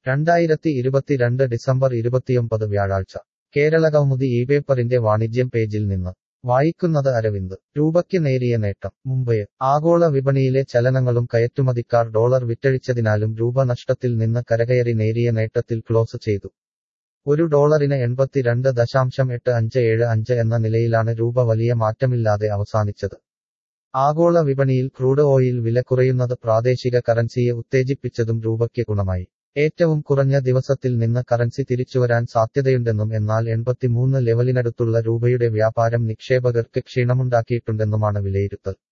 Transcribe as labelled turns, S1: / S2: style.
S1: രണ്ടായിരത്തി ഇരുപത്തിരണ്ട് ഡിസംബർ ഇരുപത്തിയൊമ്പത് വ്യാഴാഴ്ച കേരളകൗമുദി ഈ പേപ്പറിന്റെ വാണിജ്യം പേജിൽ നിന്ന് വായിക്കുന്നത് അരവിന്ദ് രൂപയ്ക്ക് നേരിയ നേട്ടം മുംബൈ ആഗോള വിപണിയിലെ ചലനങ്ങളും കയറ്റുമതിക്കാർ ഡോളർ വിറ്റഴിച്ചതിനാലും രൂപ നഷ്ടത്തിൽ നിന്ന് കരകയറി നേരിയ നേട്ടത്തിൽ ക്ലോസ് ചെയ്തു ഒരു ഡോളറിന് എൺപത്തിരണ്ട് ദശാംശം എട്ട് അഞ്ച് ഏഴ് അഞ്ച് എന്ന നിലയിലാണ് രൂപ വലിയ മാറ്റമില്ലാതെ അവസാനിച്ചത് ആഗോള വിപണിയിൽ ക്രൂഡ് ഓയിൽ വില കുറയുന്നത് പ്രാദേശിക കറൻസിയെ ഉത്തേജിപ്പിച്ചതും രൂപയ്ക്ക് ഗുണമായി ഏറ്റവും കുറഞ്ഞ ദിവസത്തിൽ നിന്ന് കറൻസി തിരിച്ചുവരാൻ സാധ്യതയുണ്ടെന്നും എന്നാൽ എൺപത്തിമൂന്ന് ലെവലിനടുത്തുള്ള രൂപയുടെ വ്യാപാരം നിക്ഷേപകർക്ക് ക്ഷീണമുണ്ടാക്കിയിട്ടുണ്ടെന്നുമാണ് വിലയിരുത്തൽ